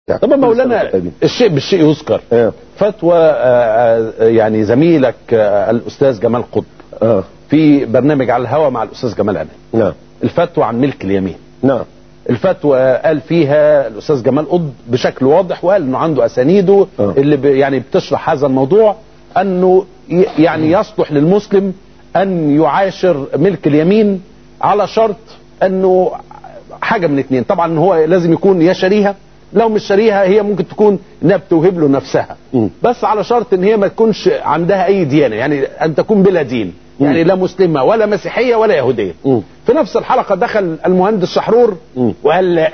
طبعا مولانا الشيء بالشيء يذكر اه فتوى آه، آه، يعني زميلك آه، الاستاذ جمال قطب اه في برنامج على الهواء مع الاستاذ جمال امان نعم الفتوى عن ملك اليمين نعم الفتوى قال فيها الاستاذ جمال قطب بشكل واضح وقال انه عنده اسانيده آه. اللي ب يعني بتشرح هذا الموضوع انه ي- يعني يصلح للمسلم ان يعاشر ملك اليمين على شرط انه حاجه من اتنين طبعا هو لازم يكون يا شاريها لو مش شاريها هي ممكن تكون انها بتوهب له نفسها مم. بس على شرط ان هي ما تكونش عندها اي ديانه يعني ان تكون بلا دين يعني لا مسلمه ولا مسيحيه ولا يهوديه مم. في نفس الحلقه دخل المهندس شحرور مم. وقال لا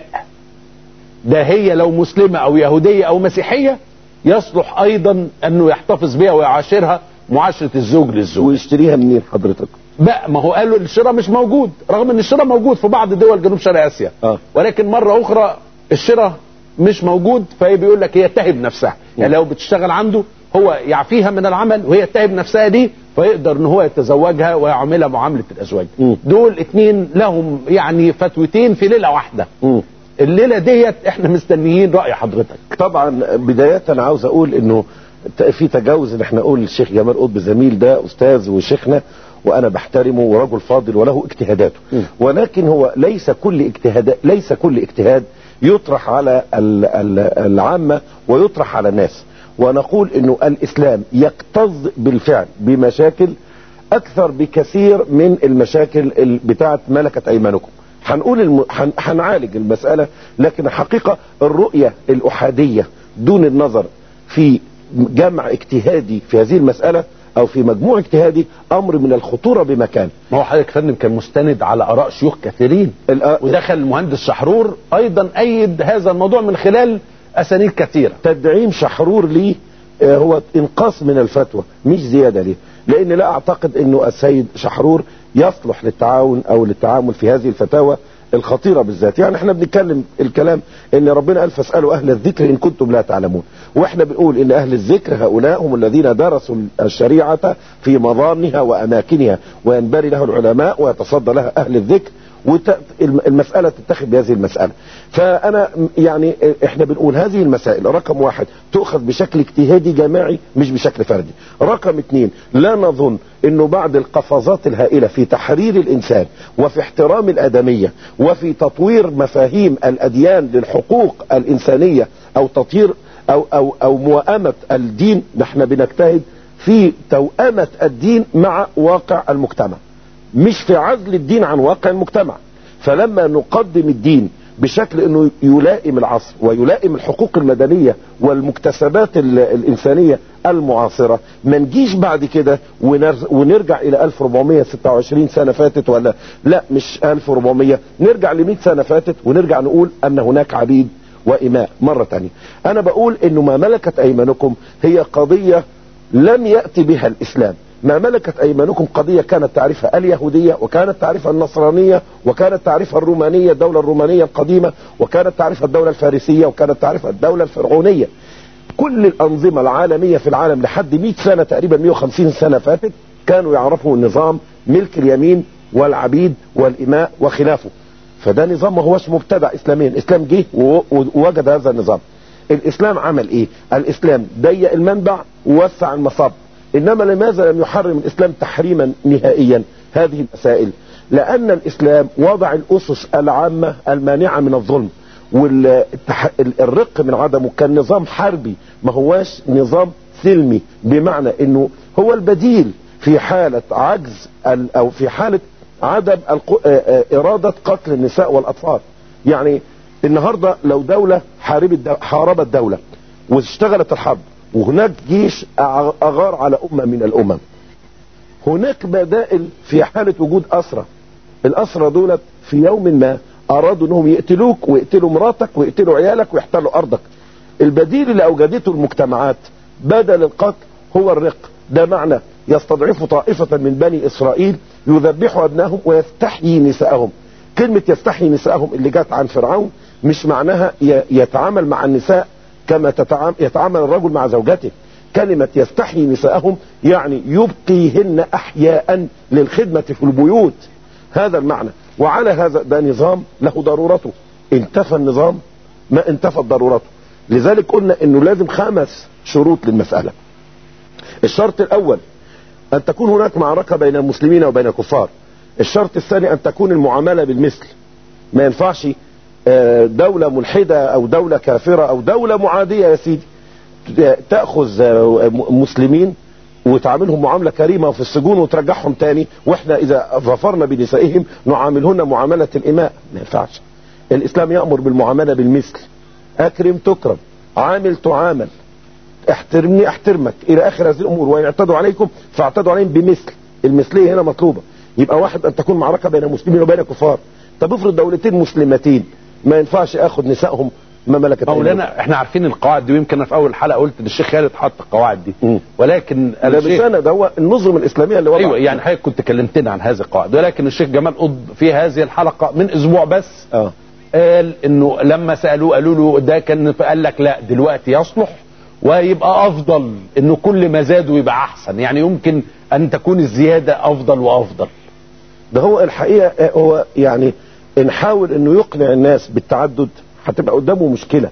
ده هي لو مسلمه او يهوديه او مسيحيه يصلح ايضا انه يحتفظ بها ويعاشرها معاشره الزوج للزوج ويشتريها منين حضرتك بقى ما هو قالوا الشراء مش موجود رغم ان الشراء موجود في بعض دول جنوب شرق اسيا آه. ولكن مره اخرى الشراء مش موجود فهي بيقول لك هي تهب نفسها يعني لو بتشتغل عنده هو يعفيها من العمل وهي تهب نفسها دي فيقدر ان هو يتزوجها ويعاملها معامله الازواج مم. دول اتنين لهم يعني فتوتين في ليله واحده مم. الليله ديت احنا مستنيين راي حضرتك طبعا بداية أنا عاوز أقول إنه ت- في تجاوز إن إحنا نقول الشيخ جمال قطب زميل ده أستاذ وشيخنا وأنا بحترمه ورجل فاضل وله اجتهاداته م. ولكن هو ليس كل اجتهاد ليس كل اجتهاد يطرح على ال- ال- العامة ويطرح على الناس ونقول إنه الإسلام يكتظ بالفعل بمشاكل أكثر بكثير من المشاكل ال- بتاعة ملكة أيمانكم هنقول الم... هن... هنعالج المسألة لكن الحقيقة الرؤية الأحادية دون النظر في جمع اجتهادي في هذه المسألة أو في مجموع اجتهادي أمر من الخطورة بمكان ما هو حضرتك يا فندم كان مستند على اراء شيوخ كثيرين الآ- ودخل المهندس شحرور ايضا ايد هذا الموضوع من خلال اسانيد كثيره تدعيم شحرور ليه آه، هو انقاص من الفتوى مش زيادة ليه لأن لا أعتقد أنه السيد شحرور يصلح للتعاون أو للتعامل في هذه الفتاوى الخطيرة بالذات يعني احنا بنتكلم الكلام ان ربنا قال فاسألوا اهل الذكر ان كنتم لا تعلمون واحنا بنقول ان اهل الذكر هؤلاء هم الذين درسوا الشريعة في مظانها واماكنها وينبري له العلماء ويتصدى لها اهل الذكر والمسألة تتخذ بهذه المسألة فأنا م- يعني احنا بنقول هذه المسائل رقم واحد تؤخذ بشكل اجتهادي جماعي مش بشكل فردي رقم اثنين لا نظن انه بعد القفزات الهائلة في تحرير الانسان وفي احترام الادمية وفي تطوير مفاهيم الاديان للحقوق الانسانية او تطهير او او او موائمة الدين نحن بنجتهد في توأمة الدين مع واقع المجتمع مش في عزل الدين عن واقع المجتمع فلما نقدم الدين بشكل انه يلائم العصر ويلائم الحقوق المدنية والمكتسبات ال- الانسانية المعاصرة ما نجيش بعد كده ونر- ونرجع الى 1426 سنة فاتت ولا لا مش 1400 نرجع ل 100 سنة فاتت ونرجع نقول ان هناك عبيد وإماء مرة تانية أنا بقول إنه ما ملكت أيمانكم هي قضية لم يأتي بها الإسلام ما ملكت أيمانكم قضية كانت تعرفها اليهودية وكانت تعرفها النصرانية وكانت تعرفها الرومانية الدولة الرومانية القديمة وكانت تعرفها الدولة الفارسية وكانت تعرفها الدولة الفرعونية كل الأنظمة العالمية في العالم لحد 100 سنة تقريبا 150 سنة فاتت كانوا يعرفوا النظام ملك اليمين والعبيد والإماء وخلافه فده نظام ما هوش مبتدع اسلاميا الاسلام جه و- و- ووجد هذا النظام الاسلام عمل ايه الاسلام ضيق المنبع ووسع المصب انما لماذا لم يحرم الاسلام تحريما نهائيا هذه المسائل لان الاسلام وضع الاسس العامة المانعة من الظلم والرق من عدمه كان نظام حربي ما هواش نظام سلمي بمعنى انه هو البديل في حالة عجز ال- او في حالة عدم الق- آه، آه، إرادة قتل النساء والأطفال يعني النهاردة لو دولة حاربت دو- حاربت دولة واشتغلت الحرب وهناك جيش أع- أغار على أمة من الأمم هناك بدائل في حالة وجود أسرة الأسرة دولت في يوم ما أرادوا أنهم يقتلوك ويقتلوا مراتك ويقتلوا عيالك ويحتلوا أرضك البديل اللي أوجدته المجتمعات بدل القتل هو الرق ده معنى يستضعف طائفة من بني إسرائيل يذبحوا أبنائهم ويستحيي نساءهم كلمة يستحيي نساءهم اللي جت عن فرعون مش معناها ي- يتعامل مع النساء كما تتعام- يتعامل الرجل مع زوجته كلمة يستحيي نساءهم يعني يبقيهن أحياء للخدمة في البيوت هذا المعنى وعلى هذا ده نظام له ضرورته انتفى النظام ما انتفت ضرورته لذلك قلنا انه لازم خمس شروط للمسألة الشرط الاول ان تكون هناك معركة بين المسلمين وبين الكفار الشرط الثاني ان تكون المعاملة بالمثل ما ينفعش آه، دولة ملحدة او دولة كافرة او دولة معادية يا سيدي تأخذ آه، مسلمين وتعاملهم معاملة كريمة في السجون وترجعهم تاني واحنا اذا ظفرنا بنسائهم نعاملهن معاملة الاماء ما ينفعش الاسلام يأمر بالمعاملة بالمثل اكرم تكرم عامل تعامل احترمني احترمك الى اخر هذه الامور وان اعتدوا عليكم فاعتدوا عليهم بمثل المثلية هنا مطلوبة يبقى واحد ان تكون معركة بين المسلمين وبين الكفار طب افرض دولتين مسلمتين ما ينفعش اخد نسائهم ما ملكت مولانا احنا عارفين القواعد دي ويمكن انا في اول الحلقه قلت ان الشيخ خالد حط القواعد دي مم. ولكن لا الشيخ بسنة ده هو النظم الاسلامية اللي وضع ايوه يعني حضرتك كنت كلمتنا عن هذه القواعد ولكن الشيخ جمال قض في هذه الحلقه من اسبوع بس اه قال انه لما سالوه قالوا له ده كان قال لك لا دلوقتي يصلح ويبقى افضل انه كل ما زادوا يبقى احسن يعني يمكن ان تكون الزياده افضل وافضل ده هو الحقيقة آه، هو يعني نحاول انه يقنع الناس بالتعدد هتبقى قدامه مشكلة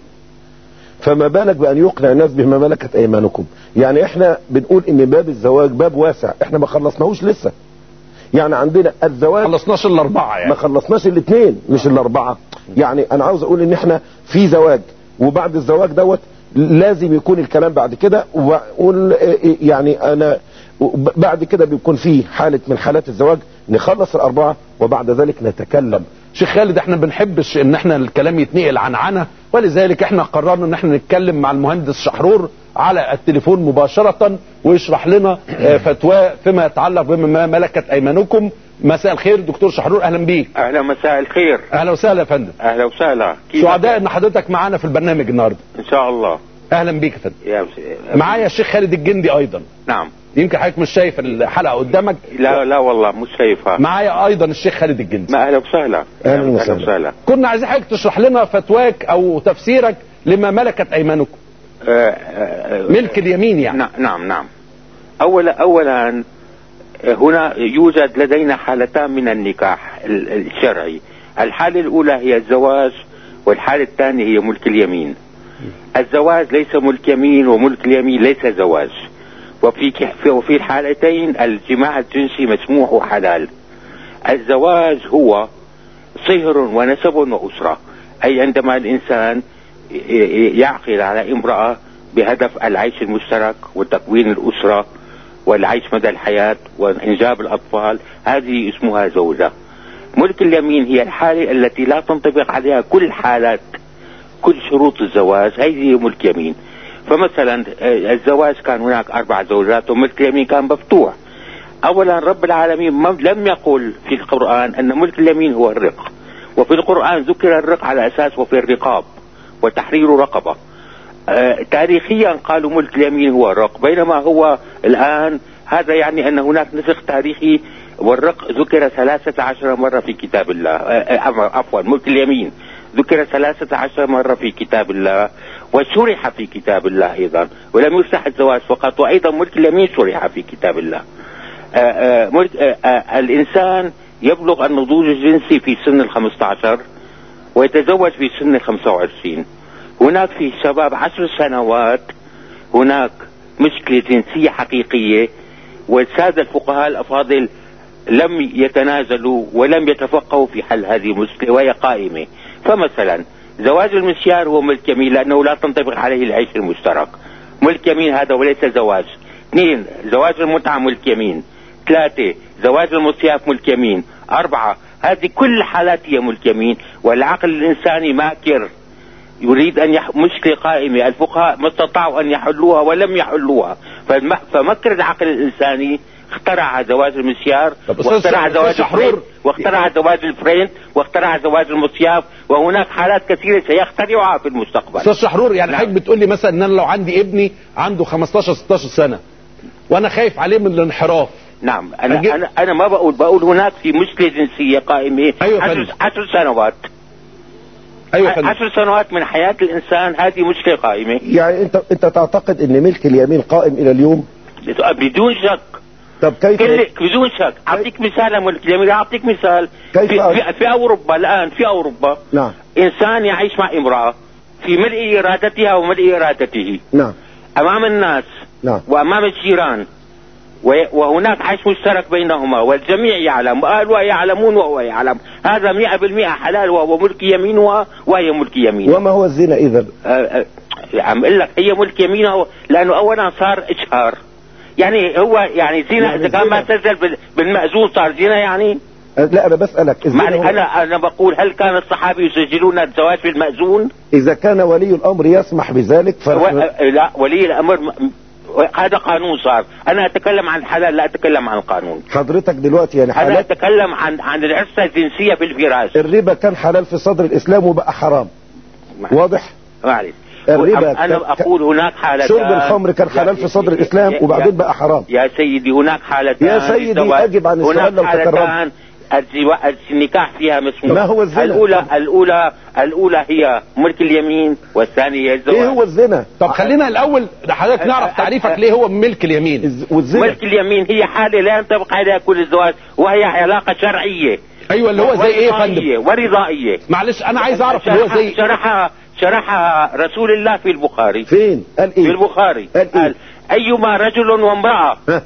فما بالك بان يقنع الناس بما ملكت ايمانكم يعني احنا بنقول ان باب الزواج باب واسع احنا ما خلصناهوش لسه يعني عندنا الزواج خلصناش الاربعه ما يعني خلصناش الاثنين مش الاربعه يعني انا عاوز اقول ان احنا في زواج وبعد الزواج دوت لازم يكون الكلام بعد كده واقول يعني انا بعد كده بيكون في حاله من حالات الزواج نخلص الاربعه وبعد ذلك نتكلم شيخ خالد احنا ما بنحبش ان احنا الكلام يتنقل عن عنا ولذلك احنا قررنا ان احنا نتكلم مع المهندس شحرور على التليفون مباشرة ويشرح لنا آه، فتوى فيما يتعلق بما ملكت ايمانكم مساء الخير دكتور شحرور اهلا بيك اهلا مساء الخير اهلا وسهلا يا فندم اهلا وسهلا كيف سعداء ان حضرتك معانا في البرنامج النهارده ان شاء الله اهلا بيك يا فندم يا مس... معايا الشيخ خالد الجندي ايضا نعم يمكن حضرتك مش شايف الحلقه قدامك لا لا والله مش شايفها معايا ايضا الشيخ خالد الجندي ما اهلا وسهلا أهلا وسهلا. وسهلا كنا عايزين حضرتك تشرح لنا فتواك او تفسيرك لما ملكت ايمانكم آه، آه، آه، ملك اليمين يعني نعم نعم نعم اولا اولا آه، هنا يوجد لدينا حالتان من النكاح ال- الشرعي الحالة الاولى هي الزواج والحالة الثانية هي ملك اليمين الزواج ليس ملك يمين وملك اليمين ليس زواج وفي ك- في- وفي الحالتين الجماع الجنسي مسموح وحلال الزواج هو صهر ونسب وأسرة أي عندما الإنسان ي- ي- يعقل على امرأة بهدف العيش المشترك وتكوين الأسرة والعيش مدى الحياة وإنجاب الأطفال هذه اسمها زوجة ملك اليمين هي الحالة التي لا تنطبق عليها كل حالات كل شروط الزواج هذه ملك يمين فمثلا آه، الزواج كان هناك أربع زوجات وملك اليمين كان مفتوح أولا رب العالمين ما- لم يقل في القرآن أن ملك اليمين هو الرق وفي القرآن ذكر الرق على أساس وفي الرقاب وتحرير رقبة آه، تاريخيا قالوا ملك اليمين هو الرق بينما هو الآن هذا يعني أن هناك نسخ تاريخي والرق ذكر ثلاثة عشر مرة في كتاب الله آه، آه، عفوا ملك اليمين ذكر ثلاثة عشر مرة في كتاب الله وشرح في كتاب الله أيضا ولم يفتح الزواج فقط وأيضا ملك اليمين شرح في كتاب الله آه، آه، ملك آه، آه، الإنسان يبلغ النضوج الجنسي في سن الخمسة عشر ويتزوج في سن الخمسة وعشرين هناك في شباب عشر سنوات هناك مشكلة جنسية حقيقية والسادة الفقهاء الأفاضل لم يتنازلوا ولم يتفقهوا في حل هذه المشكلة وهي قائمة فمثلا زواج المسيار هو ملك يمين لأنه لا تنطبق عليه العيش المشترك ملك يمين هذا وليس زواج اثنين زواج المتعة ملك يمين ثلاثة زواج المصياف ملك يمين أربعة هذه كل حالات هي ملك يمين والعقل الإنساني ماكر يريد أن يح... مشكلة قائمة الفقهاء ما استطاعوا أن يحلوها ولم يحلوها فالم... فمكر العقل الإنساني اخترع زواج المسيار طب أستاذ- واخترع أستاذ زواج شحرور. الفريند واخترع زواج الفريند واخترع زواج المصياف وهناك حالات كثيرة سيخترعها في المستقبل استاذ شحرور يعني نعم. حضرتك بتقول لي مثلا ان انا لو عندي ابني عنده 15 16 سنه وانا خايف عليه من الانحراف نعم انا أجل- انا انا ما بقول بقول هناك في مشكله جنسيه قائمه أيوة يا عشر, فندم. عشر سنوات ايوه يا فندم عشر سنوات من حياه الانسان هذه مشكله قائمه يعني انت انت تعتقد ان ملك اليمين قائم الى اليوم بدون شك طب كيف كل بدون شك اعطيك مثال يا ملك جميل اعطيك مثال كيف في, أعطي؟ في, في اوروبا الان في اوروبا نعم انسان يعيش مع امراه في ملء ارادتها وملء ارادته نعم امام الناس نعم وامام الجيران و- وهناك عيش مشترك بينهما والجميع يعلم واهلها يعلمون وهو يعلم هذا مئة بالمئة حلال وهو ملك يمينها وهي ملك يمينها وما هو الزنا اذا آه، آه، عم اقول لك هي ملك يمينه لانه اولا صار اشهار يعني هو يعني زنا يعني اذا كان ما الزنا. سجل بال- بالمأذون صار زنا يعني لا انا بسالك الزنا معني هو- انا انا بقول هل كان الصحابه يسجلون الزواج بالمأذون؟ اذا كان ولي الامر يسمح بذلك و... فنحن آه، لا ولي الامر م... هذا قانون صار انا اتكلم عن الحلال لا اتكلم عن القانون حضرتك دلوقتي يعني انا حالات اتكلم عن عن العرسه الجنسيه في الفراش الربا كان حلال في صدر الاسلام وبقى حرام واضح معلش الربا انا كان- اقول هناك حالتان شرب الخمر كان حلال في صدر الاسلام وبعدين بقى حرام يا سيدي هناك حالتان يا سيدي للزواج. أجب عن السؤال هناك لو تكرمت. حالتان الزوا- النكاح فيها مسموح ما هو الزنا؟ الاولى الاولى الاولى هي ملك اليمين والثانيه هي الزواج ايه هو الزنا طب خلينا الاول حضرتك نعرف تعريفك ليه هو ملك اليمين الز- والزنا ملك اليمين هي حاله لا ينطبق عليها كل الزواج وهي علاقه شرعيه ايوه اللي هو زي ايه يا ورضائية- فندم ورضائيه معلش انا عايز اعرف اللي هو شرحها- زي شرحها شرحها رسول الله في البخاري فين قال في ايه البخاري قال إيه؟ قال ايما رجل وامراه ها؟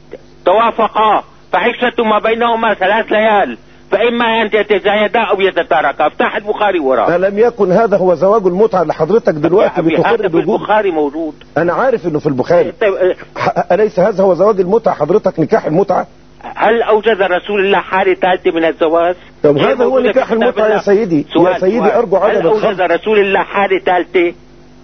توافقا فعشة ما بينهما ثلاث ليال فإما أن يتزايدا أو يتتاركا افتح البخاري وراه ألم يكن هذا هو زواج المتعة اللي حضرتك دلوقتي هذا بتقر في بوجود البخاري موجود أنا عارف إنه في البخاري طيب آه، ح- أليس هذا هو زواج المتعة حضرتك نكاح المتعة هل أوجد رسول الله حالة ثالثة من الزواج؟ طب هي هذا هو موجودة في نكاح كتاب المتعة يا الله. سيدي سؤال يا سيدي سؤال. أرجو هل عدم أوجد الخمر رسول الله حالة ثالثة؟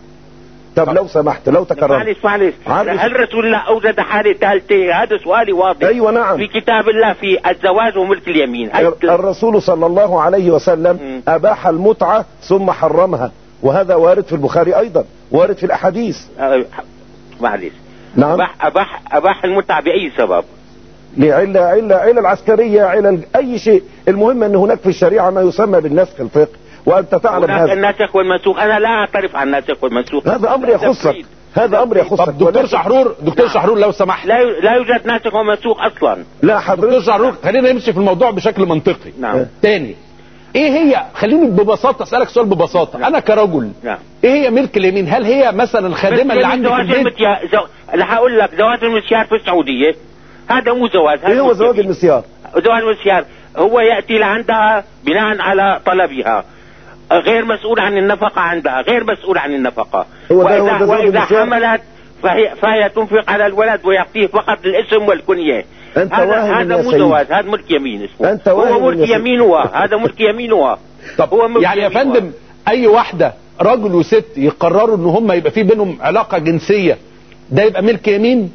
طب لو سمحت لو تكرمت معلش معلش عارف- هل رسول الله أوجد حالة ثالثة؟ هذا سؤالي واضح أيوة نعم في كتاب الله في الزواج وملك اليمين هل الرسول صلى الله عليه وسلم مم. أباح المتعة ثم حرمها وهذا وارد في البخاري أيضا وارد في الأحاديث آه، معلش نعم أباح أباح أباح المتعة بأي سبب؟ لعلة علة علل عسكرية علل أي شيء المهم أن هناك في الشريعة ما يسمى بالنسخ الفقه وأنت تعلم هناك هذا الناسخ والمنسوخ أنا لا أعترف عن الناسخ والمنسوخ هذا أمر يخصك تفصيل. هذا أمر يخصك طب دكتور ولكن- شحرور دكتور شحرور لو سمحت لا ي- لا يوجد ناسخ ومنسوخ أصلا لا دكتور حضرتك شحرور خلينا نمشي في الموضوع بشكل منطقي نعم تاني ايه هي خليني ببساطه اسالك سؤال ببساطه انا كرجل نعم ايه هي ملك اليمين هل هي مثلا الخادمه اللي عندي في زواج البيت المتيا... زو... لا هقول لك زواج المسيار في السعودية هذا مو زواج هذا إيه هو مو زواج جميل. المسيار زواج المسيار هو يأتي لعندها بناء على طلبها غير مسؤول عن النفقة عندها غير مسؤول عن النفقة هو ده- هو وإذا, ده زواج وإذا المسيار؟ حملت فهي, فهي تنفق على الولد ويعطيه فقط الاسم والكنية أنت هذا واهم هذا يا مو سيدي. زواج هذا ملك يمين اسمه أنت واهم هو يا ملك سيدي. يمينها هذا ملك يمينها طب هو ملك يعني يا يمينها. فندم اي واحده راجل وست يقرروا ان هم يبقى في بينهم علاقه جنسيه ده يبقى ملك يمين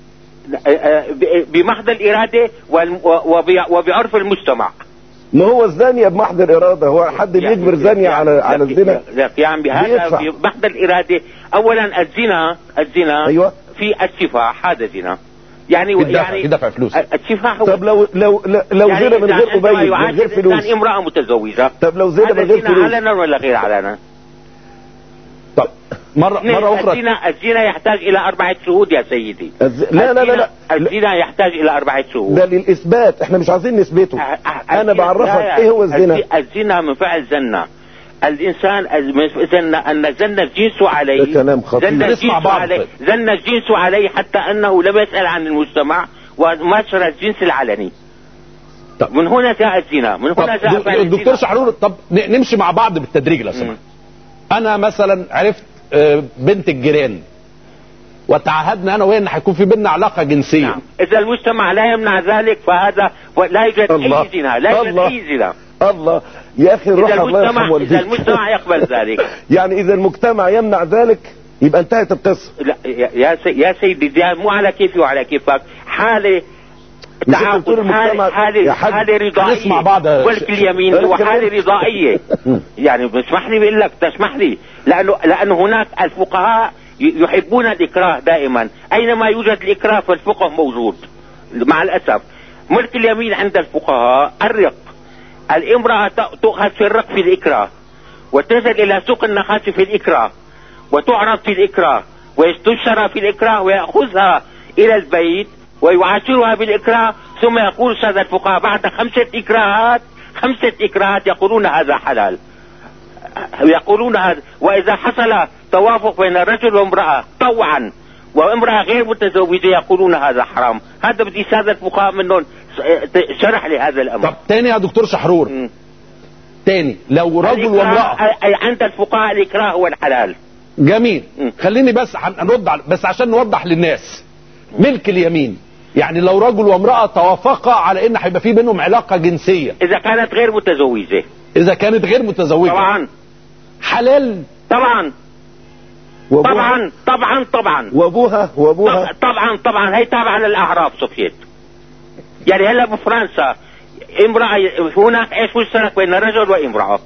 ب- بمحض الإرادة والم- وب- وبعرف المجتمع ما هو الزانية بمحض الإرادة هو حد بيجبر زانية على على الزنا لا يا عمي هذا بيدفع. بمحض الإرادة أولا الزنا الزنا أيوة. في السفاح هذا زنا يعني في الدفع يعني في دفع فلوس السفاح هو طب لو لو لو يعني زنا من إذا غير عندما أبين من يعاشر غير فلوس إنسان امرأة متزوجة طب لو زنا هذا من غير زنا فلوس علنا ولا غير علنا؟ طب مره مره اخرى الزنا الزنا يحتاج إلى أربعة شهود يا سيدي الز- لا لا لا لا الزنا يحتاج إلى أربعة شهود ده للإثبات احنا مش عايزين نثبته أه- أه- أنا الزنا- بعرفك لا، إيه هو الزنا الز- الزنا من فعل زنا الانسان الز- زن ان زن الجنس عليه ده كلام خطير. زن نسمع الجنس بعض عليه طيب. زن الجنس عليه حتى انه لم يسال عن المجتمع وماشر الجنس العلني طب. من هنا جاء الزنا من طب هنا جاء فعل دك- دكتور الزنا. شحرور طب ن- نمشي مع بعض بالتدريج لو سمحت انا مثلا عرفت آه، بنت الجيران وتعهدنا انا وهي ان هيكون في بيننا علاقه جنسيه نعم اذا المجتمع لا يمنع ذلك فهذا لا يوجد الله. اي زنا لا يوجد الله. اي زنا الله يا أخي روح اذا الله يرحم المجتمع اذا والديك المجتمع يقبل ذلك يعني إذا المجتمع يمنع ذلك يبقى انتهت القصة لا يا يا سي- يا سيدي ده مو على كيفي وعلى كيفك حالة مش أنت بتقول تعاقد المجتمع- حالة يا حالة حاج، حالة رضائية نسمع بعض يا ملك ش- اليمين أنا هو كمان. حالة رضائية يعني بسمح لي بقول لك تسمح لي لأنه لأنه هناك الفقهاء ي- يحبون الإكراه دائما أينما يوجد الإكراه فالفقه موجود مع الأسف ملك اليمين عند الفقهاء الرق الامرأة ت- تؤخذ في الرق في الإكراه وتنزل إلى سوق النخاس في الإكراه وتعرض في الإكراه ويستشرى في الإكراه ويأخذها إلى البيت ويعاشرها بالإكراه ثم يقول سادة الفقهاء بعد خمسة إكراهات خمسة إكراهات يقولون هذا حلال يقولون هذا واذا حصل توافق بين رجل وامراه طوعا وامراه غير متزوجه يقولون هذا حرام هذا بدي ساده فقهاء منهم شرح لي هذا الامر طب تاني يا دكتور شحرور مم. تاني لو رجل الإكراه- وامرأة أي عند الفقهاء الاكراه هو الحلال جميل مم. خليني بس هن- هنرد على بس عشان نوضح للناس ملك اليمين يعني لو رجل وامرأة توافقا على ان هيبقى في بينهم علاقة جنسية اذا كانت غير متزوجه اذا كانت غير متزوجة طبعا حلال طبعا وابوها طبعا طبعا طبعا وابوها وابوها طب- طبعا طبعا هي تابعه للاعراب سوفيت يعني هلا بفرنسا امراه هناك ايش مشترك بين رجل وامراه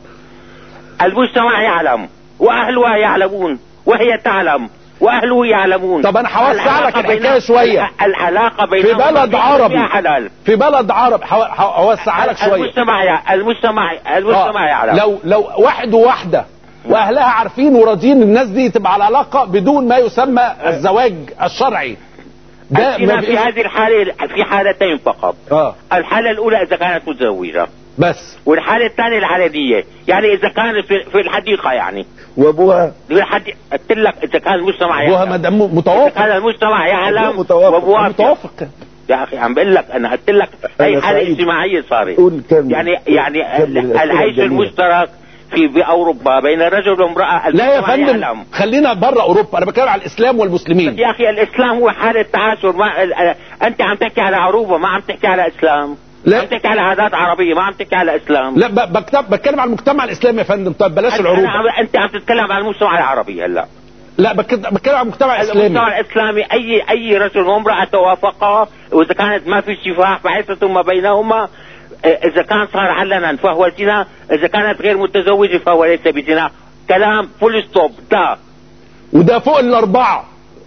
المجتمع يعلم واهلها يعلمون وهي تعلم واهله يعلمون طب أنا هوسع لك العلاقة الحكاية بين- شوية. العلاقه بين في بلد عربي حلال في بلد عرب هو- هو- هوسعها لك شوية المجتمع يع- المجتمع المجتمع آه. يعلم لو لو واحد وواحدة واهلها عارفين وراضيين الناس دي تبقى على علاقة بدون ما يسمى الزواج الشرعي ده الزنا ما في بيقولش- هذه الحاله في حالتين فقط اه الحاله الاولى اذا كانت متزوجه بس والحالة الثانية العلنية يعني إذا كان في, في الحديقة يعني وابوها في الحديقة قلت لك إذا كان المجتمع ابوها يعلم مدام إذا متوافق كان المجتمع يعلم أبوه متوافق. وموافق متوافق يا أخي عم بقول لك أنا قلت لك هي أنا حالة سعيد. اجتماعية صارت قول كمل. يعني يعني كمل الأسئلة العيش الجميلة. المشترك في بأوروبا بين الرجل والامرأة لا يا المجتمع فندم يعلم. خلينا بره اوروبا انا بتكلم على الاسلام والمسلمين يا أخي الإسلام هو حالة تعاشر ما ال- ال- أنت عم تحكي على عروبة ما عم تحكي على إسلام لا. عم تحكي على عادات عربية ما عم تحكي على إسلام لا ب- بكتب بتكلم على المجتمع الاسلامي يا فندم طب بلاش أنا- العروبه أنا عم- أنت عم تتكلم عن المجتمع العربي هلا لا بك- بتكلم على المجتمع الاسلامي المجتمع الاسلامي اي اي رجل وامراه توافقا واذا كانت ما في شفاح بعثة ما بينهما آه، اذا كان صار علنا فهو زنا اذا كانت غير متزوجه فهو ليس بزنا كلام فول ستوب لا وده فوق الاربعه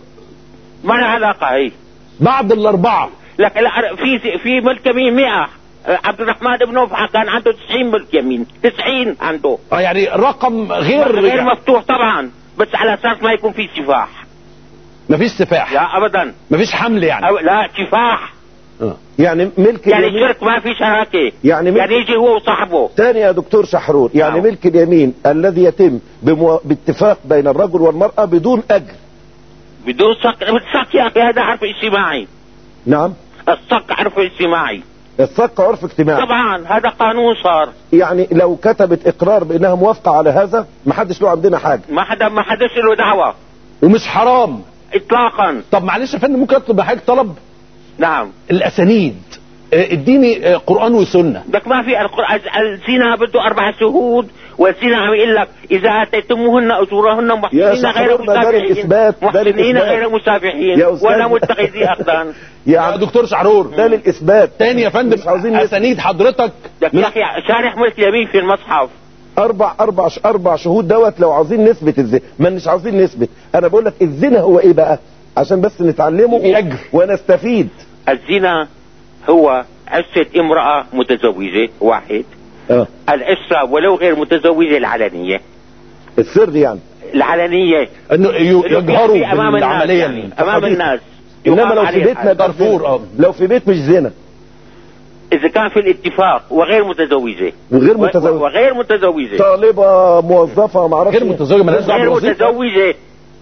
ما لها علاقه هي بعد الاربعه لكن لا، في في ملك يمين 100 آه، عبد الرحمن بن نوفع كان عنده 90 ملك يمين 90 عنده اه يعني رقم غير غير يعني مفتوح طبعا بس على اساس ما يكون في شفاح مفيش سفاح لا ابدا مفيش حمل يعني أو لا شفاح اه. يعني ملك يعني اليمين الشرك ما في شراكه يعني ملك- يعني يجي هو وصاحبه تاني يا دكتور شحرور يعني نعم. ملك اليمين الذي يتم بمو... باتفاق بين الرجل والمرأة بدون أجر بدون صك الصك يا اخي هذا عرف اجتماعي نعم الصك عرف اجتماعي الصك عرف اجتماعي طبعا هذا قانون صار يعني لو كتبت إقرار بأنها موافقة على هذا محدش له عندنا حاجة ما حدا ما حدش له دعوه ومش حرام اطلاقا طب معلش يا فندم ممكن اطلب من حضرتك طلب نعم الاسانيد اه، اديني اه، قران وسنه بدك ما في القرآن الزنا بده اربع شهود والزنا عم يقول لك اذا اتيتموهن اجورهن محسنين شحرور، غير ده دار مسافحين الإثبات، دار محسنين الإثبات. غير مسافحين يا أستاذ. ولا متخذي اخدان يا يعني دكتور شعرور ده للإثبات تاني يا فندم مش عاوزين نثبت. اسانيد حضرتك بدك يا اخي شارح ملك اليمين في المصحف أربع أربع أربع شهود دوت لو عاوزين نثبت الزنا ما مش عاوزين نثبت أنا بقول لك الزنا هو إيه بقى عشان بس نتعلمه في أجر. ونستفيد الزنا هو عشة امرأة متزوجة واحد اه العشرة ولو غير متزوجة العلنية السر يعني العلنية انه ي- يجهروا في امام الناس بالعمليه يعني امام الحديثة. الناس انما يقام لو في عليها بيتنا الحد. كارفور، اه. لو في بيت مش زنا اذا كان في الاتفاق وغير متزوجة وغير و- متزوج وغير متزوجة طالبة موظفة ما اعرفش غير متزوجه مالهاش دعوه غير بالوظيفه متزوجة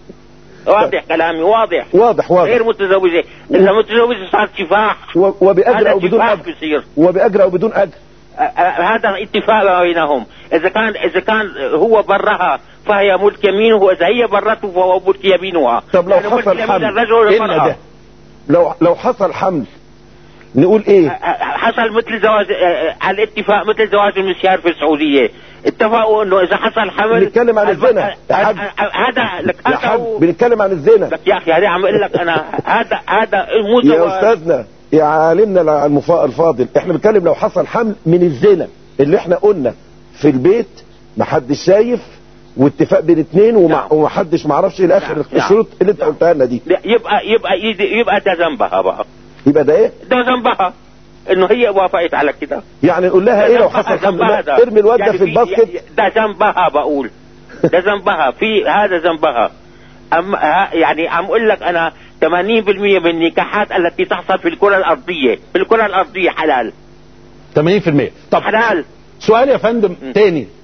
واضح كلامي واضح واضح غير واضح متزوجة اذا متزوجة صارت شفاح و- وبأجر هذا او بدون شفاح اجر بصير وبأجر او بدون اجر أ- أ- هذا اتفاق ما بينهم اذا كان اذا كان هو برها فهي ملك يمينه واذا هي برته فهو ملك يمينها طب لو يعني ملك حصل يمين حمل، الرجل الا والمرأة ده لو لو حصل حمل نقول ايه حصل مثل زواج آه، على الاتفاق مثل زواج المسيار في السعوديه اتفقوا انه اذا حصل حمل بنتكلم عن الزنا. آه، آه، آه، هذا لك يا هذا حاج هو بنتكلم عن الزنا لك يا اخي هذا عم اقول لك انا هذا هذا مو يا زواج استاذنا يا عالمنا المفا- الفاضل احنا بنتكلم لو حصل حمل من الزنا اللي احنا قلنا في البيت محدش شايف واتفاق بين اتنين وما نعم. ومحدش معرفش الى اخر نعم. الشروط اللي انت نعم. قلتها لنا دي لا، يبقى يبقى يد- يبقى ده ذنبها بقى يبقى ده ايه ده ذنبها انه هي وافقت على كده يعني نقول لها ايه لو ذنبها- حصل حمل ذنبها لا، ده. ارمي الواد ده يعني في الباسكت ده ذنبها بقول ده ذنبها في هذا ذنبها أم ها- يعني عم اقول لك انا 80% من النكاحات التي تحصل في الكره الارضيه في الكره الارضيه حلال 80% طب حلال سؤال يا فندم تاني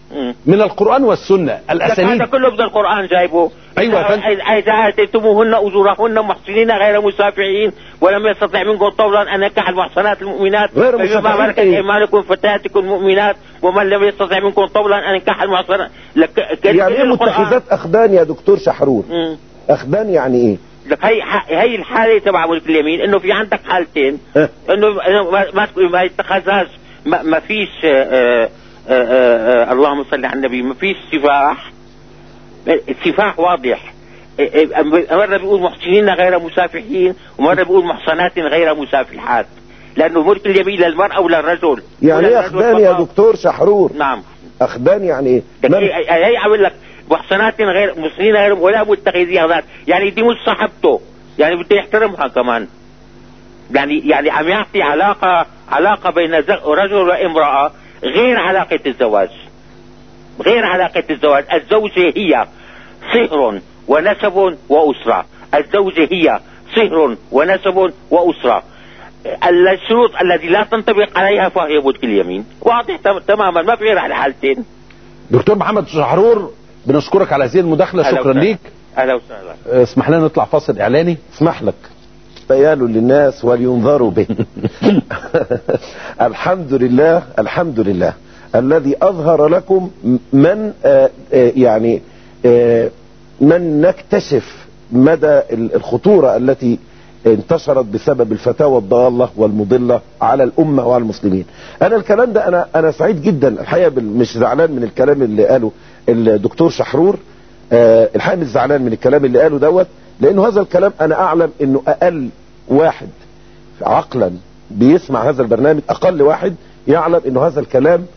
مم. من القرآن والسنة لك الأسانيد هذا كله بدل القرآن جايبه أيوة يا فندم. إذا- إذا آتيتموهن أجورهن محسنين غير مسافحين ولم يستطع منكم طولا أن ينكح المحصنات المؤمنات غير فبما مسافحين ملكت إيه؟ أيمانكم فتياتكم المؤمنات ومن لم يستطع منكم طولا أن ينكح المحصنات لك كان يعني ايه القرآن. متخذات اخدان يا دكتور شحرور مم. اخدان يعني ايه لك هي هي الحالة تبع ملك اليمين انه في عندك حالتين إيه. انه إنه ما ما تقول- ما يتخذهاش ما, ما فيش آه، آه، آه، آه، اللهم صل على النبي ما فيش سفاح السفاح واضح إيه، إيه، مرة بيقول محسنين غير مسافحين ومرة بيقول محصنات غير مسافحات لأنه ملك اليمين للمرأة وللرجل يعني ايه وللرجل اخدان يا فقط. دكتور شحرور نعم اخدان يعني ايه لك من- هي هي عامل لك محصنات غير مسلمين غير ولا متخذي اخذات يعني دي مش صاحبته يعني بده يحترمها كمان يعني يعني عم يعطي علاقه علاقه بين ز- رجل وامراه غير علاقه الزواج غير علاقه الزواج الزوجه هي صهر ونسب واسره الزوجه هي صهر ونسب واسره الشروط التي لا تنطبق عليها فهي ملك اليمين واضح تم- تماما ما في غير على حالتين دكتور محمد شحرور بنشكرك على هذه المداخلة أهلا شكرا وسهلا. ليك اهلا وسهلا آه، اسمح لنا نطلع فاصل إعلاني اسمح لك بيان للناس ولينظروا به الحمد لله الحمد لله الذي أظهر لكم من آه، آه، يعني آه، من نكتشف مدى الخطورة التي انتشرت بسبب الفتاوى الضالة والمضلة على الأمة وعلى المسلمين أنا الكلام ده أنا أنا سعيد جدا الحقيقة بال- مش زعلان من الكلام اللي قاله الدكتور شحرور آه، الحقيقة مش زعلان من الكلام اللي قاله دوت لأنه هذا الكلام أنا أعلم أنه أقل واحد عقلا بيسمع هذا البرنامج أقل واحد يعلم أنه هذا الكلام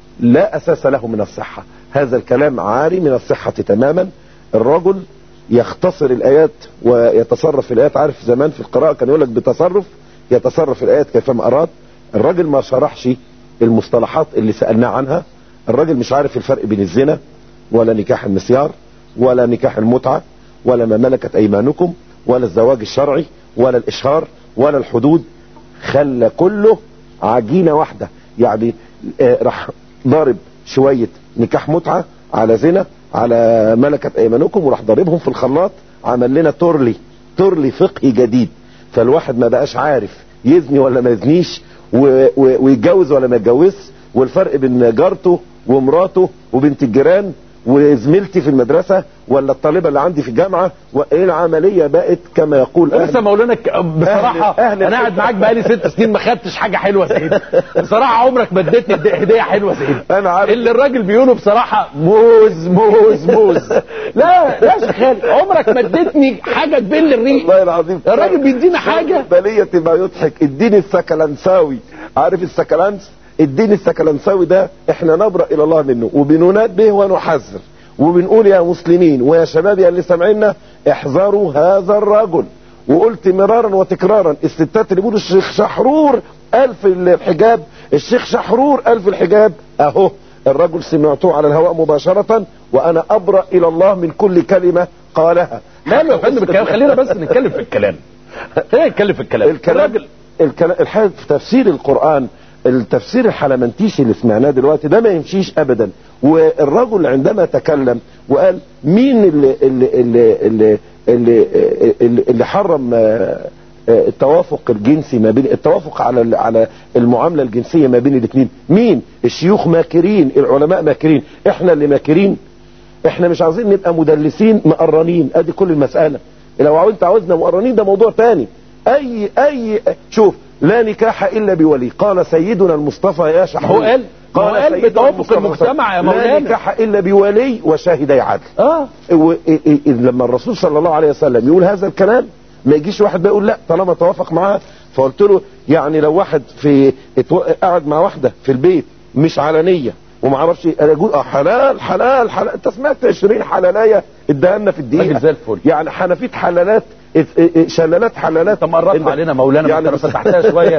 لا أساس له من الصحة هذا الكلام عاري من الصحة تماما الرجل يختصر الآيات ويتصرف في الآيات عارف زمان في القراءة كان يقول لك بتصرف يتصرف في الآيات كيفما أراد الراجل ما شرحش المصطلحات اللي سألناه عنها الراجل مش عارف الفرق بين الزنا ولا نكاح المسيار ولا نكاح المتعة ولا ما ملكت أيمانكم ولا الزواج الشرعي ولا الإشهار ولا الحدود خلى كله عجينة واحدة يعني آه، راح ضارب شوية نكاح متعة على زنا على ملكة ايمانكم وراح ضاربهم في الخلاط عمل لنا تورلي تورلي فقهي جديد فالواحد ما بقاش عارف يزني ولا ما يزنيش و- و- ويتجوز ولا ما يتجوزش والفرق بين جارته ومراته وبنت الجيران وزميلتي في المدرسة ولا الطالبة اللي عندي في الجامعة وايه العملية بقت كما يقول لسه مولانا ك- بصراحة أهل- أهل أنا قاعد معاك بقالي ست سنين ما خدتش حاجة حلوة زي دي بصراحة عمرك ما اديتني هدية- هدية حلوة زي دي أنا عارف. اللي الراجل بيقوله بصراحة موز موز موز لا لا يا شيخ خالد عمرك ما اديتني حاجة تبل الريق والله العظيم الراجل بيدينا حاجة بلية ما يضحك اديني السكلنساوي عارف السكلنس اديني السكلنساوي ده احنا نبرأ الى الله منه وبننبه ونحذر وبنقول يا مسلمين ويا شباب يا اللي سامعينا احذروا هذا الرجل وقلت مرارا وتكرارا الستات اللي بيقولوا الشيخ شحرور قال في الحجاب الشيخ شحرور قال في الحجاب اهو الرجل سمعته على الهواء مباشرة وانا ابرأ الى الله من كل كلمة قالها لا يا فندم الكلام خلينا بس نتكلم في الكلام خلينا نتكلم في الكلام الكلام الكلام الحقيقة في تفسير القرآن التفسير الحلمنتيشي اللي سمعناه دلوقتي ده ما يمشيش ابدا والرجل عندما تكلم وقال مين اللي اللي اللي اللي, اللي, اللي, اللي حرم آه، آه، التوافق الجنسي ما بين التوافق على ال- على المعامله الجنسيه ما بين الاثنين مين الشيوخ ماكرين العلماء ماكرين احنا اللي ماكرين احنا مش عاوزين نبقى مدلسين مقرنين ادي كل المسألة لو انت عاوزنا مقرنين ده موضوع تاني اي اي شوف لا نكاح الا بولي قال سيدنا المصطفى يا شحرور هو قال- هو قال سيدنا بتوافق المصطفى المجتمع يا لا مولانا. نكاح الا بولي وشاهدي عدل اه و- إ- إ- إ- لما الرسول صلى الله عليه وسلم يقول هذا الكلام ما يجيش واحد بقى يقول لا طالما توافق معاها فقلت له يعني لو واحد في اتو- قاعد مع واحده في البيت مش علنيه وما اعرفش انا اقول اه حلال حلال حلال انت سمعت 20 حلاليه اداها لنا في الدقيقه راجل زي الفل. يعني حنفيه حلالات ات- ات- شلالات حلالات انت مقربها إن- علينا مولانا يعني يعني فتحتها شوية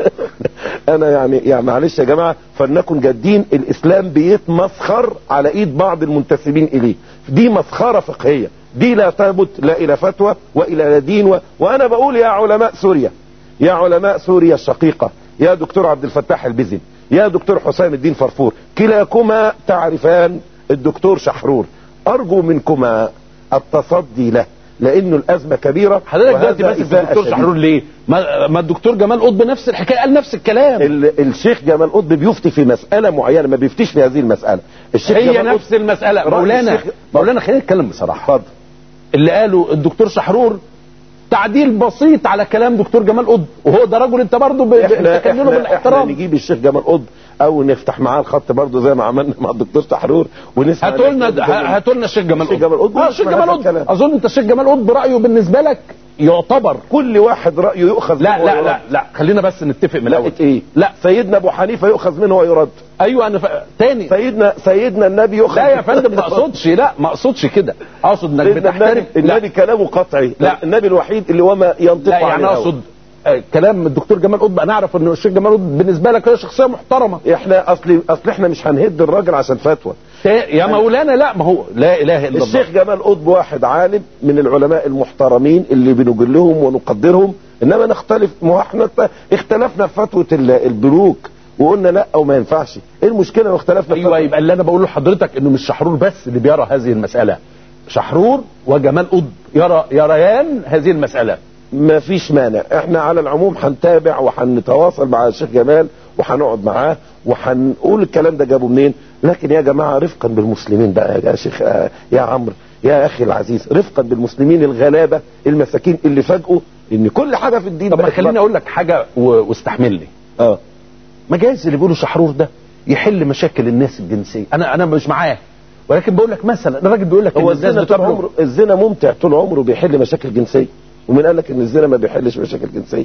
انا يعني يعني معلش يا جماعه فلنكن جادين الاسلام بيتمسخر على ايد بعض المنتسبين اليه دي مسخره فقهيه دي لا تثبت لا الى فتوى والى دين و... وانا بقول يا علماء سوريا يا علماء سوريا الشقيقه يا دكتور عبد الفتاح البزن يا دكتور حسام الدين فرفور كلاكما تعرفان الدكتور شحرور ارجو منكما التصدي له لانه الازمه كبيره حضرتك دلوقتي وهذا ماسك إساءة الدكتور شديدة. شحرور ليه؟ ما, ما الدكتور جمال قطب نفس الحكايه قال نفس الكلام ال- الشيخ جمال قطب بيفتي في مساله معينه ما بيفتيش في هذه المساله الشيخ هي جمال نفس المساله رأي مولانا الشيخ- مولانا خلينا نتكلم بصراحه اتفضل اللي قاله الدكتور شحرور تعديل بسيط على كلام دكتور جمال قطب وهو ده رجل انت برضه ب- احنا بتكلمه احنا, احنا بالاحترام نجيب الشيخ جمال قطب او نفتح معاه الخط برضه زي ما عملنا مع الدكتور شحرور ونسمع هاتوا لنا الدكتور جمال- هاتوا لنا الشيخ جمال الشيخ قطب جمال قطب اه الشيخ ونسمع جمال هذا قطب الكلام. اظن انت الشيخ جمال قطب رايه بالنسبه لك يعتبر كل واحد رايه يؤخذ لا منه لا ويرد. لا لا خلينا بس نتفق من الاول لقيت ايه لا سيدنا ابو حنيفه يؤخذ منه ويرد ايوه انا ف... تاني سيدنا سيدنا النبي يؤخذ لا يا فندم ما اقصدش لا ما اقصدش كده اقصد انك سيدنا بتحترم النبي, النبي كلامه قطعي لا. النبي الوحيد اللي هو ما ينطق لا عن يعني الهوى. اقصد آه، كلام الدكتور جمال قطب انا اعرف ان الشيخ جمال قطب بالنسبه لك هو شخصيه محترمه احنا اصل اصل احنا مش هنهد الراجل عشان فتوى تا- يا مولانا لا ما هو لا اله الا الله الشيخ جمال قطب واحد عالم من العلماء المحترمين اللي بنجلهم ونقدرهم انما نختلف ما هو احنا اختلفنا في فتوى ال- البنوك وقلنا لا او ما ينفعش ايه المشكله لو اختلفنا في ايوه فتوى؟ يبقى اللي انا بقوله لحضرتك انه مش شحرور بس اللي بيرى هذه المساله شحرور وجمال قطب يرى يريان هذه المساله ما فيش مانع احنا على العموم هنتابع وهنتواصل مع الشيخ جمال وهنقعد معاه وهنقول الكلام ده جابه منين لكن يا جماعه رفقا بالمسلمين بقى يا شيخ آه، يا عمرو يا اخي العزيز رفقا بالمسلمين الغلابه المساكين اللي فاجئوا ان كل حاجه في الدين طب ما بقت خليني اقول لك حاجه و- واستحملني اه مجاز اللي بيقولوا شحرور ده يحل مشاكل الناس الجنسيه انا انا مش معاه ولكن بقول لك مثلا الراجل بيقول لك إن هو الناس الزنا طول بتبلغ. عمره الزنا ممتع طول عمره بيحل مشاكل جنسيه ومن قال لك ان الزنا ما بيحلش مشاكل جنسيه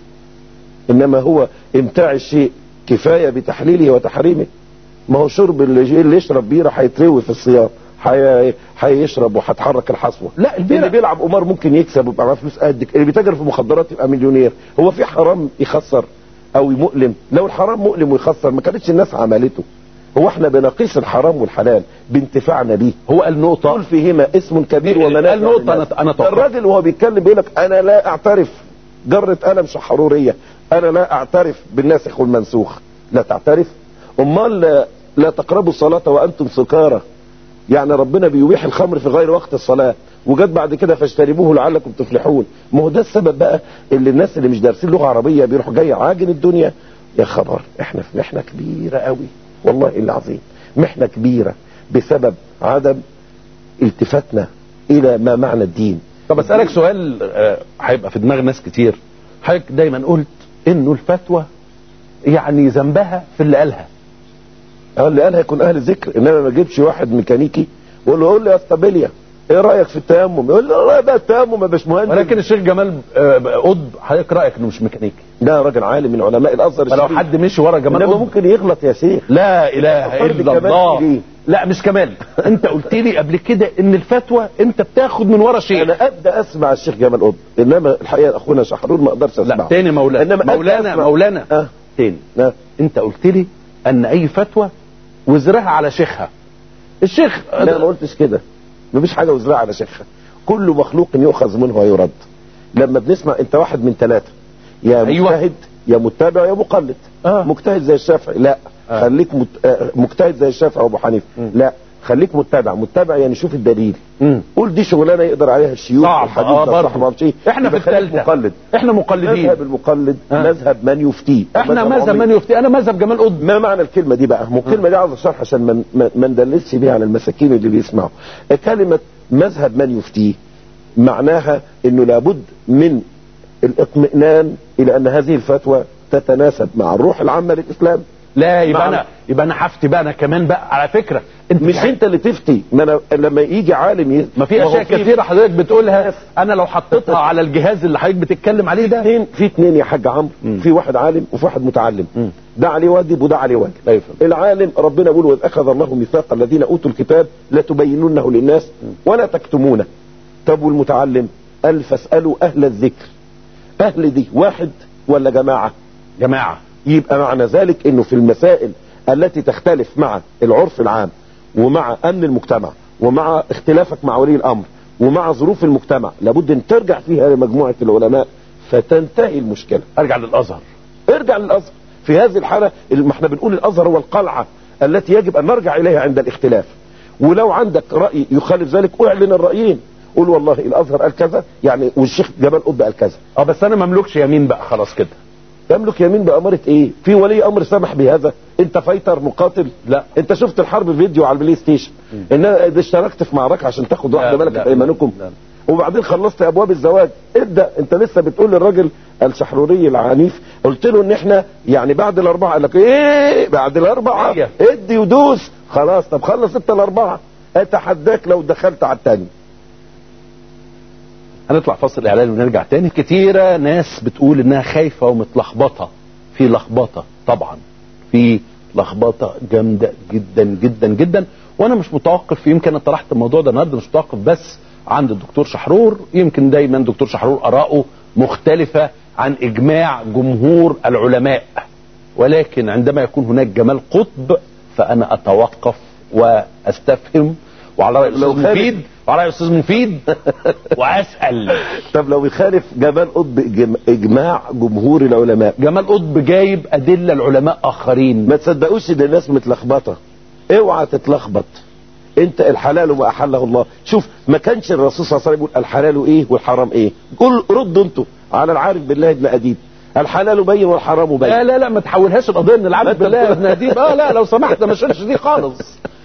انما هو امتاع الشيء كفايه بتحليله وتحريمه ما هو شرب اللي, اللي يشرب بيره هيتروي في الصيام هي- هيشرب وهتحرك الحصوه لا البيرة- اللي بيلعب قمار ممكن يكسب ويبقى معاه فلوس قد كده. اللي بيتاجر في مخدرات يبقى مليونير هو في حرام يخسر او مؤلم لو الحرام مؤلم ويخسر ما كانتش الناس عملته هو احنا بنقيس الحرام والحلال بانتفاعنا بيه هو قال نقطه قل فيهما اسم كبير ومنافع قال نقطة للناس. أنا- أنا توقفت. الراجل وهو بيتكلم بيقول لك انا لا اعترف جرة قلم شحرورية انا لا اعترف بالناسخ والمنسوخ لا تعترف امال لا, لا تقربوا الصلاة وانتم سكارى يعني ربنا بيبيح الخمر في غير وقت الصلاة وجت بعد كده فاجتنبوه لعلكم تفلحون ما هو ده السبب بقى اللي الناس اللي مش دارسين لغة عربية بيروحوا جاي عاجن الدنيا يا خبر احنا في محنة كبيرة قوي والله العظيم محنة كبيرة بسبب عدم التفاتنا الى ما معنى الدين طب اسالك سؤال آه، هيبقى في دماغ ناس كتير حضرتك دايما قلت انه الفتوى يعني ذنبها في اللي قالها اه اللي قالها يكون اهل ذكر انما ما اجيبش واحد ميكانيكي واقول له قول لي يا استابيليا ايه رايك في التيمم يقول لي والله ده التيمم يا باشمهندس ولكن الشيخ جمال آه، قطب حضرتك رايك انه مش ميكانيكي ده راجل عالم من علماء الازهر فلو الشريف. حد مشي ورا جمال انما قطب ممكن يغلط يا شيخ لا اله فرد الا كمال الله ليه؟ لا مش كمال انت قلت لي قبل كده ان الفتوى انت بتاخد من ورا شيء انا ابدا اسمع الشيخ جمال قطب انما الحقيقه اخونا شحرور ما اقدرش اسمعه لا تاني مولانا إنما أبدأ مولانا أسمع. مولانا اه تاني اه انت قلت لي ان اي فتوى وزرها على شيخها الشيخ لا ما قلتش كده مفيش حاجه وزراعه على شيخها كل مخلوق يؤخذ منه ويرد لما بنسمع انت واحد من ثلاثه يا أيوة. مجتهد يا متابع يا مقلد آه. مجتهد زي الشافعي لا آه. خليك مت... آه، مجتهد زي الشافعي وابو حنيفه مم. لا خليك متابع متابع يعني شوف الدليل مم. قول دي شغلانه يقدر عليها الشيوخ صعب والحديث اه ده برضه صح ما فيش احنا في يبقى خليك الثالثه مقلد احنا مقلدين مذهب المقلد آه. مذهب من يفتيه احنا مذهب عمري- من يفتي انا مذهب جمال قطب ما معنى الكلمة دي بقى؟ مو الكلمة دي عاوز اشرح عشان ما ما- ما ندلسش بيها على المساكين اللي بيسمعوا. كلمة مذهب من يفتيه معناها انه لابد من الاطمئنان الى ان هذه الفتوى تتناسب مع الروح العامة للاسلام. لا يبقى مع- انا يبقى انا هفتي بقى انا كمان بقى على فكره انت مش انت اللي تفتي ما أنا لما يجي عالم ي... ما في هو اشياء كثيره حضرتك بتقولها انا لو حطيتها على الجهاز اللي حضرتك بتتكلم عليه ده اثنين في اثنين يا حاج عمرو مم. في واحد عالم وفي واحد متعلم مم. ده عليه واجب وده عليه واجب أيوة. العالم ربنا بيقول واذ اخذ الله ميثاق الذين اوتوا الكتاب لتبيننه للناس ولا تكتمونه طب والمتعلم قال فاسالوا اهل الذكر اهل دي واحد ولا جماعه جماعه يبقى معنى ذلك انه في المسائل التي تختلف مع العرف العام ومع امن المجتمع ومع اختلافك مع ولي الامر ومع ظروف المجتمع لابد ان ترجع فيها لمجموعه العلماء فتنتهي المشكله ارجع للازهر ارجع للازهر في هذه الحاله ما احنا بنقول الازهر هو القلعه التي يجب ان نرجع اليها عند الاختلاف ولو عندك راي يخالف ذلك اعلن الرايين قول والله الازهر قال كذا يعني والشيخ جمال قطب قال كذا اه بس انا مملكش يمين بقى خلاص كده يملك يمين بأمارة ايه في ولي امر سمح بهذا انت فايتر مقاتل لا. انت شفت الحرب فيديو على البلاي ستيشن ان انا إذا اشتركت في معركة عشان تاخد واحدة لا، ملكة لا، ايمانكم لا. وبعدين خلصت ابواب الزواج ابدا انت لسه بتقول للراجل الشحروري العنيف قلت له ان احنا يعني بعد الاربعه قال لك ايه بعد الاربعه هي. ادي ودوس خلاص طب خلص انت الاربعه اتحداك لو دخلت على الثاني هنطلع فاصل اعلان ونرجع تاني كتيرة ناس بتقول انها خايفة ومتلخبطة في لخبطة طبعا في لخبطة جامدة جدا جدا جدا وانا مش متوقف يمكن انا طرحت الموضوع ده النهارده مش متوقف بس عند الدكتور شحرور يمكن دايما دكتور شحرور اراءه مختلفة عن اجماع جمهور العلماء ولكن عندما يكون هناك جمال قطب فانا اتوقف واستفهم وعلى راي لو الاستاذ خالد- مفيد وعلى راي الاستاذ مفيد واسال طب لو يخالف جمال قطب إجم- اجماع جمهور العلماء جمال قطب جايب ادله العلماء اخرين ما تصدقوش ان الناس متلخبطه اوعى تتلخبط انت الحلال وما احله الله شوف ما كانش الرسول صلى الله عليه وسلم يقول الحلال ايه والحرام ايه قول ردوا انتوا على العارف بالله ابن اديب الحلال بين والحرام بين لا لا لا ما تحولهاش القضيه من العبد أنت بالله يا بتقول- ابن اديب اه لا لو سمحت ما شيلش دي خالص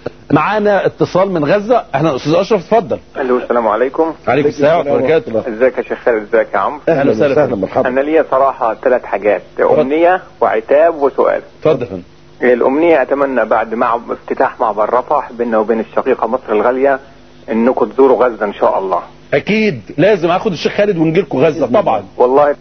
معانا اتصال من غزه احنا استاذ اشرف اتفضل الو السلام عليكم عليكم السلام ورحمه الله وبركاته ازيك يا شيخ خالد ازيك يا عمرو اهلا أهلا وسهلا. وسهلا مرحبا انا ليا صراحه ثلاث حاجات امنيه وعتاب وسؤال اتفضل يا فندم. الامنيه اتمنى بعد مع افتتاح معبر رفح بيننا وبين الشقيقه مصر الغاليه انكم تزوروا غزه ان شاء الله اكيد لازم اخد الشيخ خالد ونجي لكم غزه طبعا والله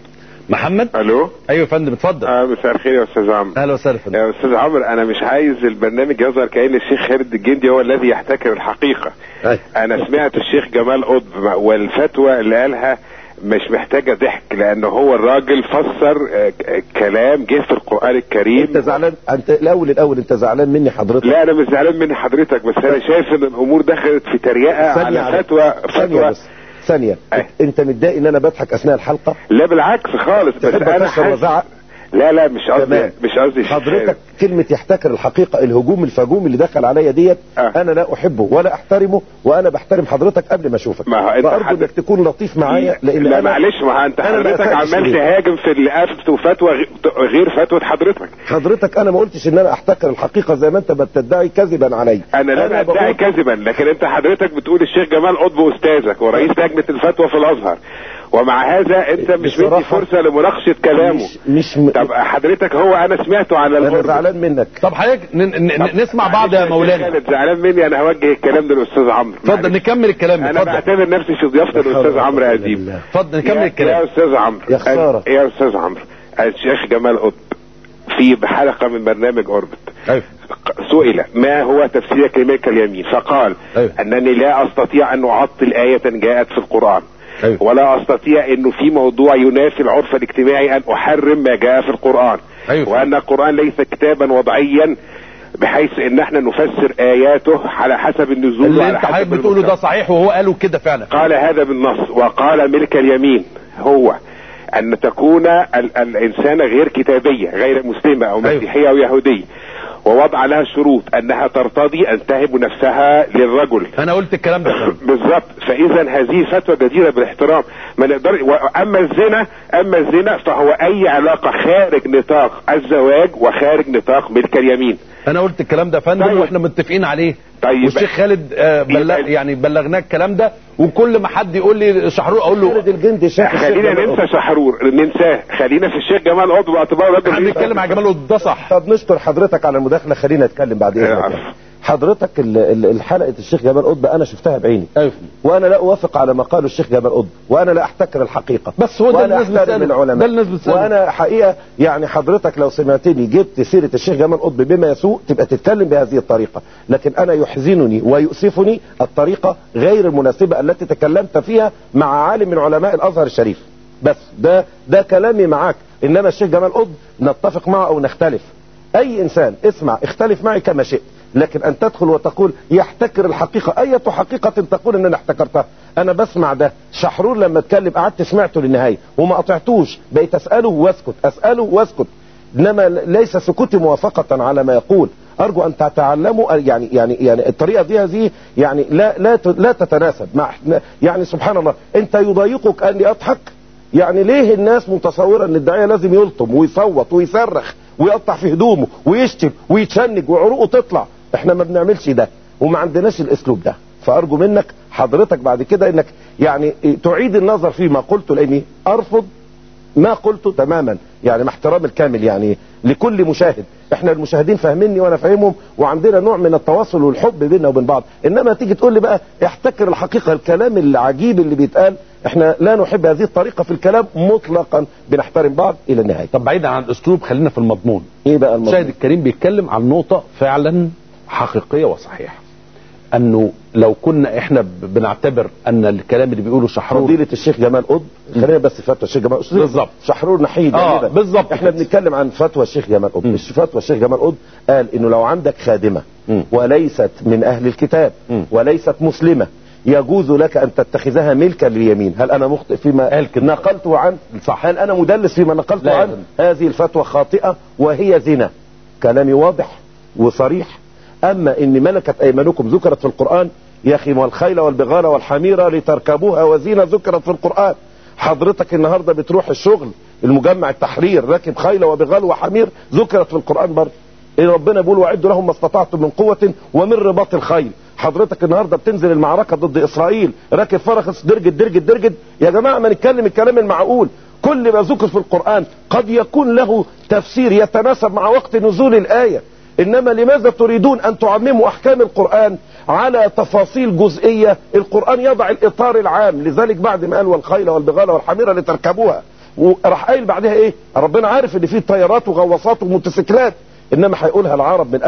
محمد الو ايوه يا فندم اتفضل آه مساء الخير يا استاذ عمرو اهلا وسهلا يا فندم يا استاذ عمرو انا مش عايز البرنامج يظهر كأن الشيخ خالد الجندي هو الذي يحتكر الحقيقة أي. انا سمعت الشيخ جمال قطب والفتوى اللي قالها مش محتاجة ضحك لان هو الراجل فسر آه، ك- كلام جه في القرآن الكريم انت زعلان انت الاول الاول انت زعلان مني حضرتك لا انا مش زعلان من حضرتك بس انا شايف ان الامور دخلت في تريقة ثانية على على- فتوى ثانية فتوى بس ثانية أي. انت متضايق ان انا بضحك اثناء الحلقة لا بالعكس خالص بس تحب انا اكسر حاسس وازعق لا لا مش قصدي تمام. مش قصدي الشيخ حضرتك خالد. كلمة يحتكر الحقيقة الهجوم الفجوم اللي دخل عليا ديت آه. انا لا احبه ولا احترمه وانا بحترم حضرتك قبل ما اشوفك ما هو أنت فارجو حضرتك- انك تكون لطيف معايا لان لا أنا- معلش ما هو انت أنا ما حضرتك أسألش عمال ليه. تهاجم في اللي افتوا فتوى غ- غير فتوى حضرتك حضرتك انا ما قلتش ان انا احتكر الحقيقة زي ما انت بتدعي كذبا علي انا لا بدعي بقول- كذبا لكن انت حضرتك بتقول الشيخ جمال قطب استاذك ورئيس لجنه الفتوى في الازهر ومع هذا انت مش مدي بصراحة فرصه لمناقشه كلامه مش مش م... طب حضرتك هو انا سمعته على انا الغرب زعلان منك طب حضرتك ن- ن- ن- نسمع بعض يا معلش مولانا خالد زعلان مني انا هوجه الكلام للاستاذ عمرو اتفضل معلش. نكمل الكلام انا اتفضل بعتبر نفسي في ضيافه الاستاذ عمرو اديب اتفضل نكمل يا- الكلام يا استاذ عمرو يا خسارة. يا استاذ عمرو الشيخ جمال قطب في حلقه من برنامج اوربت أيوة. سئل ما هو تفسير كلمة اليمين فقال أيوة. أنني لا أستطيع أن أعطل آية جاءت في القرآن أيوة. ولا أستطيع أنه في موضوع ينافي العرف الاجتماعي أن أحرم ما جاء في القرآن أيوة. وأن القرآن ليس كتابا وضعيا بحيث ان احنا نفسر اياته على حسب النزول اللي وعلى انت حسب حضرتك بتقوله ده المستوى. صحيح وهو قاله كده فعلا قال هذا بالنص وقال ملك اليمين هو ان تكون ال الانسان غير كتابية غير مسلمة او أيوة. مسيحية او يهودية ووضع لها شروط انها ترتضي ان تهب نفسها للرجل انا قلت الكلام ده فعلا. بالظبط فاذا هذه فتوى جديره بالاحترام ما نقدر اما الزنا اما الزنا فهو اي علاقه خارج نطاق الزواج وخارج نطاق ملك اليمين انا قلت الكلام ده يا فندم طيب. واحنا متفقين عليه طيب. والشيخ خالد آه، بلغ يبقى- يعني بلغناه الكلام ده وكل ما حد يقول لي شحرور اقول له خالد الجندي شاف الشيخ خلينا جمال ننسى قطب. شحرور ننساه خلينا في الشيخ جمال قطب باعتباره راجل احنا بنتكلم على جمال قطب ده صح طب نشكر حضرتك على المداخله خلينا نتكلم بعد اذنك عفو. يعني. حضرتك ال- ال- الحلقه الشيخ جمال قطب انا شفتها بعيني ايوه وانا لا اوافق على ما قاله الشيخ جمال قطب وانا لا احتكر الحقيقه بس هو ده وأنا اللي الناس أحترم بتسأله. العلماء ده اللي الناس بتسأله. وانا حقيقه يعني حضرتك لو سمعتني جبت سيره الشيخ جمال قطب بما يسوء تبقى تتكلم بهذه الطريقه لكن انا يحزنني ويؤسفني الطريقه غير المناسبه التي تكلمت فيها مع عالم من علماء الازهر الشريف بس ده ده كلامي معاك انما الشيخ جمال قطب نتفق معه او نختلف اي انسان اسمع اختلف معي كما شئت لكن ان تدخل وتقول يحتكر الحقيقة اية حقيقة تقول ان انا احتكرتها انا بسمع ده شحرور لما اتكلم قعدت سمعته للنهاية وما قطعتوش بقيت اسأله واسكت اسأله واسكت انما ليس سكوتي موافقه على ما يقول ارجو ان تتعلموا يعني يعني يعني الطريقه دي هذه يعني لا لا ت- لا تتناسب مع يعني سبحان الله انت يضايقك اني اضحك يعني ليه الناس متصوره ان الداعيه لازم يلطم ويصوت ويصرخ ويقطع في هدومه ويشتم ويتشنج وعروقه تطلع احنا ما بنعملش ده وما عندناش الاسلوب ده فارجو منك حضرتك بعد كده انك يعني تعيد النظر فيما قلته لاني ارفض ما قلته تماما يعني مع احترام الكامل يعني لكل مشاهد احنا المشاهدين فاهميني وانا فاهمهم وعندنا نوع من التواصل والحب بيننا وبين بعض انما تيجي تقول لي بقى احتكر الحقيقه الكلام العجيب اللي بيتقال احنا لا نحب هذه الطريقه في الكلام مطلقا بنحترم بعض الى النهايه طب بعيدا عن الاسلوب خلينا في المضمون ايه بقى الموضوع المشاهد الكريم بيتكلم عن نقطة فعلا حقيقية وصحيحة انه لو كنا احنا ب- بنعتبر ان الكلام اللي بيقوله شحرور فضيلة الشيخ جمال قطب خلينا بس فتوى الشيخ جمال قطب بالظبط. شحرور نحيد آه، يعني بالظبط احنا كده. بنتكلم عن فتوى الشيخ جمال قطب مش فتوى الشيخ جمال قطب قال انه لو عندك خادمة مم. وليست من اهل الكتاب مم. وليست مسلمة يجوز لك ان تتخذها ملكا لليمين هل انا مخطئ فيما قال كده. نقلته عن صح. هل انا مدلس فيما نقلته لا عن يهم. هذه الفتوى خاطئة وهي زنا كلامي واضح وصريح اما ان ملكت ايمانكم ذكرت في القرآن يا اخي والخيل والبغال والحمير لتركبوها وزينة ذكرت في القرآن حضرتك النهاردة بتروح الشغل المجمع التحرير راكب خيل وبغال وحمير ذكرت في القرآن برضه إن ربنا بيقول وعدوا لهم ما استطعتم من قوة ومن رباط الخيل حضرتك النهارده بتنزل المعركة ضد إسرائيل راكب فرخ درجد درجد درجد يا جماعة ما نتكلم الكلام المعقول كل ما ذكر في القرآن قد يكون له تفسير يتناسب مع وقت نزول الآية إنما لماذا تريدون أن تعمموا أحكام القرآن على تفاصيل جزئية القرآن يضع الإطار العام لذلك بعد ما قال والخيل والبغال والحمير لتركبوها وراح قايل بعدها ايه ربنا عارف ان في طيارات وغواصات وموتوسيكلات انما هيقولها العرب من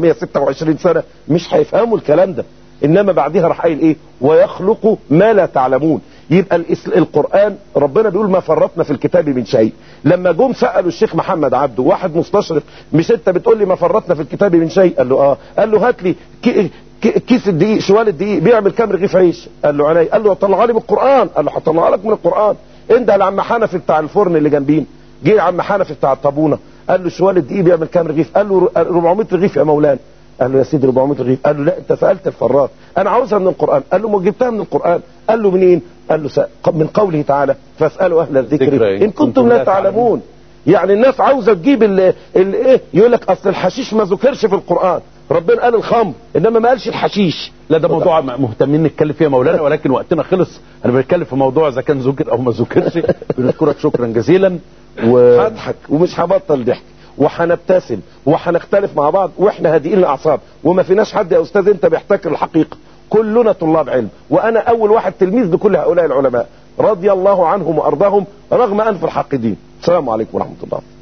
1426 سنة مش هيفهموا الكلام ده انما بعدها راح قايل ايه ويخلق ما لا تعلمون يبقى الإسل- القرآن ربنا بيقول ما فرطنا في الكتاب من شيء لما جم سألوا الشيخ محمد عبده واحد مستشرق مش انت بتقول لي ما فرطنا في الكتاب من شيء قال له اه قال له هات لي كي- كي- كيس الدقيق شوال الدقيق بيعمل كام رغيف عيش قال له عيني قال له طلعها لي من القرآن قال له هطلعها لك من القرآن انده لعم حنفي بتاع الفرن اللي جنبينا جه عم حنفي بتاع الطابونه قال له شوال الدقيق بيعمل كام رغيف قال له 400 رغيف يا مولانا قال له يا سيدي 400 رغيف قال له لا انت سالت الفراط انا عاوزها من القران قال له ما جبتها من القران قال له منين قال له س- من قوله تعالى فاسالوا اهل ذكر الذكر إن ان كنتم لا تعلمون يعني الناس عاوزه تجيب ال- ال- ايه يقول لك اصل الحشيش ما ذكرش في القران ربنا قال الخمر انما ما قالش الحشيش لا ده موضوع م- مهتمين نتكلم فيه يا مولانا ولكن وقتنا خلص انا بنتكلم في موضوع اذا كان ذكر او ما ذكرش بنشكرك شكرا جزيلا و هضحك ومش هبطل ضحك وهنبتسم وهنختلف مع بعض واحنا هادئين الاعصاب وما فيناش حد يا استاذ انت بيحتكر الحقيقه كلنا طلاب علم وانا اول واحد تلميذ لكل هؤلاء العلماء رضي الله عنهم وارضاهم رغم انف الحاقدين السلام عليكم ورحمه الله